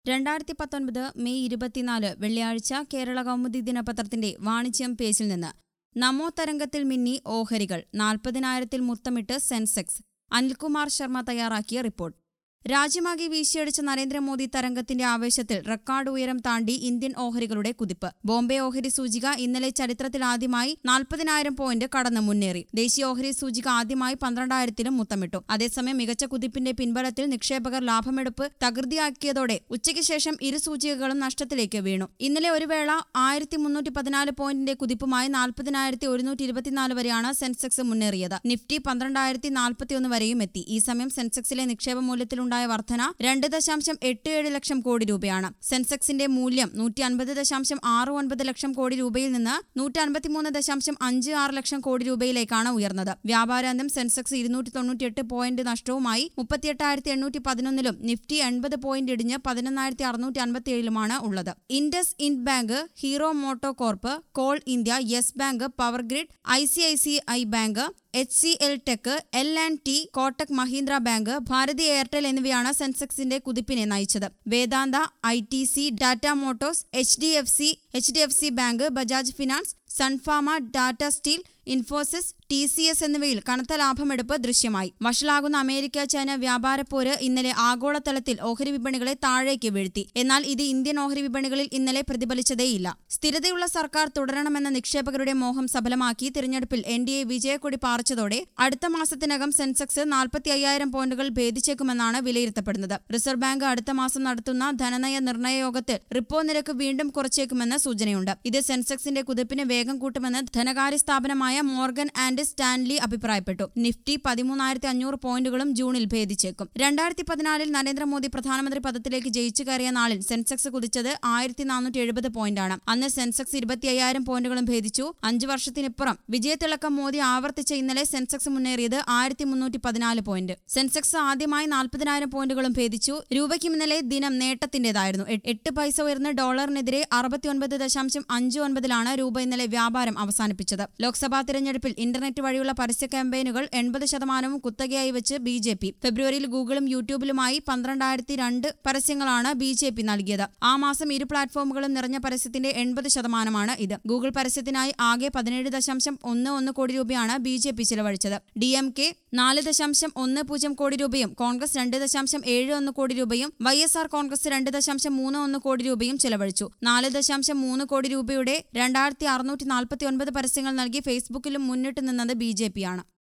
രണ്ടായിരത്തി പത്തൊൻപത് മെയ് ഇരുപത്തിനാല് വെള്ളിയാഴ്ച കേരള കൗമുദി ദിനപത്രത്തിന്റെ വാണിജ്യം പേജിൽ നിന്ന് നമോ തരംഗത്തിൽ മിന്നി ഓഹരികൾ നാൽപ്പതിനായിരത്തിൽ മുത്തമിട്ട് സെൻസെക്സ് അനിൽകുമാർ ശർമ്മ തയ്യാറാക്കിയ റിപ്പോർട്ട് രാജ്യമാകെ വീശിയടിച്ച നരേന്ദ്രമോദി തരംഗത്തിന്റെ ആവേശത്തിൽ റെക്കോർഡ് ഉയരം താണ്ടി ഇന്ത്യൻ ഓഹരികളുടെ കുതിപ്പ് ബോംബെ ഓഹരി സൂചിക ഇന്നലെ ചരിത്രത്തിൽ ആദ്യമായി നാൽപ്പതിനായിരം പോയിന്റ് കടന്ന് മുന്നേറി ദേശീയ ഓഹരി സൂചിക ആദ്യമായി പന്ത്രണ്ടായിരത്തിലും മുത്തമിട്ടു അതേസമയം മികച്ച കുതിപ്പിന്റെ പിൻബലത്തിൽ നിക്ഷേപകർ ലാഭമെടുപ്പ് തകൃതിയാക്കിയതോടെ ഉച്ചയ്ക്ക് ശേഷം ഇരു സൂചികകളും നഷ്ടത്തിലേക്ക് വീണു ഇന്നലെ ഒരു വേള ആയിരത്തി മുന്നൂറ്റി പതിനാല് പോയിന്റിന്റെ കുതിപ്പുമായി നാൽപ്പതിനായിരത്തി ഒരുന്നൂറ്റി ഇരുപത്തിനാല് വരെയാണ് സെൻസെക്സ് മുന്നേറിയത് നിഫ്റ്റി പന്ത്രണ്ടായിരത്തി നാൽപ്പത്തിയൊന്ന് വരെയും എത്തി ഈ സമയം സെൻസെക്സിലെ നിക്ഷേപ മൂല്യത്തിലുണ്ടായ വർധന രണ്ട് ദശാംശം എട്ട് ഏഴ് ലക്ഷം കോടി രൂപയാണ് സെൻസെക്സിന്റെ മൂല്യം നൂറ്റി അൻപത് ദശാംശം ആറ് ഒൻപത് ലക്ഷം കോടി രൂപയിൽ നിന്ന് നൂറ്റി അൻപത്തിമൂന്ന് ദശാംശം അഞ്ച് ആറ് ലക്ഷം കോടി രൂപയിലേക്കാണ് ഉയർന്നത് വ്യാപാരാന്ത്യം സെൻസെക്സ് ഇരുന്നൂറ്റി തൊണ്ണൂറ്റിയെട്ട് പോയിന്റ് നഷ്ടവുമായി മുപ്പത്തിയെട്ടായിരത്തി എണ്ണൂറ്റി പതിനൊന്നിലും നിഫ്റ്റി എൺപത് പോയിന്റ് ഇടിഞ്ഞ് പതിനൊന്നായിരത്തി അറുന്നൂറ്റി അൻപത്തിയേഴിലുമാണ് ഉള്ളത് IndusInd Bank Hero MotoCorp Coal India Yes Bank Power Grid I C I C I Bank H C L Tech L and T Kotak Mahindra Bank Bharti Airtel എന്നിവയാണ് സെൻസെക്സിന്റെ കുതിപ്പിനെ നയിച്ചത് Vedanta I T C Tata Motors H D F C H D F C Bank Bajaj Finance Sun Pharma Tata Steel Infosys T C S എന്നിവയിൽ കനത്ത ലാഭമെടുപ്പ് ദൃശ്യമായി വഷളാകുന്ന America China വ്യാപാരപ്പോര് ഇന്നലെ ആഗോളതലത്തിൽ ഓഹരി വിപണികളെ താഴേക്ക് വീഴ്ത്തി എന്നാൽ ഇത് ഇന്ത്യൻ ഓഹരി വിപണികളിൽ ഇന്നലെ പ്രതിഫലിച്ചതേയില്ല സ്ഥിരതയുള്ള സർക്കാർ തുടരണമെന്ന നിക്ഷേപകരുടെ മോഹം സഫലമാക്കി തിരഞ്ഞെടുപ്പിൽ എൻ ഡി എ വിജയക്കൊടി പാറിച്ചതോടെ അടുത്ത മാസത്തിനകം സെൻസെക്സ് നാൽപ്പത്തി അയ്യായിരം പോയിന്റുകൾ ഭേദിച്ചേക്കുമെന്നാണ് വിലയിരുത്തപ്പെടുന്നത് റിസർവ് ബാങ്ക് അടുത്ത മാസം നടത്തുന്ന ധനനയ നിർണയ യോഗത്തിൽ റിപ്പോ നിരക്ക് വീണ്ടും കുറച്ചേക്കുമെന്ന് സൂചനയുണ്ട് ഇത് സെൻസെക്സിന്റെ കുതിപ്പിന് വേഗം കൂട്ടുമെന്ന് ധനകാര്യ സ്ഥാപനമായ മോർഗൻ ആൻഡ് സ്റ്റാൻലി അഭിപ്രായപ്പെട്ടു നിഫ്റ്റി പതിമൂന്നായിരത്തി അഞ്ഞൂറ് പോയിന്റുകളും ജൂണിൽ ഭേദിച്ചേക്കും രണ്ടായിരത്തി പതിനാലിൽ നരേന്ദ്രമോദി പ്രധാനമന്ത്രി പദത്തിലേക്ക് ജയിച്ചു കയറിയ നാളിൽ സെൻസെക്സ് കുതിച്ചത് ആയിരത്തി നാനൂറ്റി എഴുപത് പോയിന്റാണ് അന്ന് സെൻസെക്സ് ഇരുപത്തി അയ്യായിരം പോയിന്റുകളും ഭേദിച്ചു അഞ്ചു വർഷത്തിനിപ്പുറം വിജയത്തിളക്കം മോദി ആവർത്തിച്ച ഇന്നലെ സെൻസെക്സ് മുന്നേറിയത് ആയിരത്തി മുന്നൂറ്റി പതിനാല് പോയിന്റ് സെൻസെക്സ് ആദ്യമായി നാൽപ്പതിനായിരം പോയിന്റുകളും ഭേദിച്ചു രൂപയ്ക്കും ഇന്നലെ ദിനം നേട്ടത്തിന്റേതായിരുന്നു എ- എട്ട് പൈസ ഉയർന്ന് ഡോളറിനെതിരെ അറുപത്തിയൊൻപത് ദശാംശം അഞ്ച് ഒൻപതിലാണ് രൂപ ഇന്നലെ വ്യാപാരം അവസാനിപ്പിച്ചത് ലോക്സഭാ തിരഞ്ഞെടുപ്പിൽ ഇന്റർനെറ്റ് വഴിയുള്ള പരസ്യ ക്യാമ്പയിനുകൾ എൺപത് ശതമാനവും കുത്തകയായി വെച്ച് ബി ജെ പി ഫെബ്രുവരിയിൽ ഗൂഗിളും യൂട്യൂബിലുമായി പന്ത്രണ്ടായിരത്തി രണ്ട് പരസ്യങ്ങളാണ് ബി ജെ പി നൽകിയത് ആ മാസം ഇരു പ്ലാറ്റ്ഫോമുകളും നിറഞ്ഞ പരസ്യത്തിന്റെ എൺപത് ശതമാനമാണ് ഇത് ഗൂഗിൾ പരസ്യത്തിനായി ആകെ പതിനേഴ് ദശാംശം ഒന്ന് ഒന്ന് കോടി രൂപയാണ് ബി ജെ പി ചിലവഴിച്ചത് ഡി എം കെ നാല് ദശാംശം ഒന്ന് പൂജ്യം കോടി രൂപയും കോൺഗ്രസ് രണ്ട് ദശാംശം ഏഴ് ഒന്ന് കോടി രൂപയും വൈ എസ് ആർ കോൺഗ്രസ് രണ്ട് ദശാംശം മൂന്ന് ഒന്ന് കോടി രൂപയും ചെലവഴിച്ചു നാല് ദശാംശം മൂന്ന് കോടി രൂപയുടെ രണ്ടായിരത്തി അറുന്നൂറ്റി നാൽപ്പത്തി ഒൻപത് പരസ്യങ്ങൾ നൽകി ഫേസ്ബുക്കിലും മുന്നിട്ട് നിന്നത് ബി ജെ പിയാണ്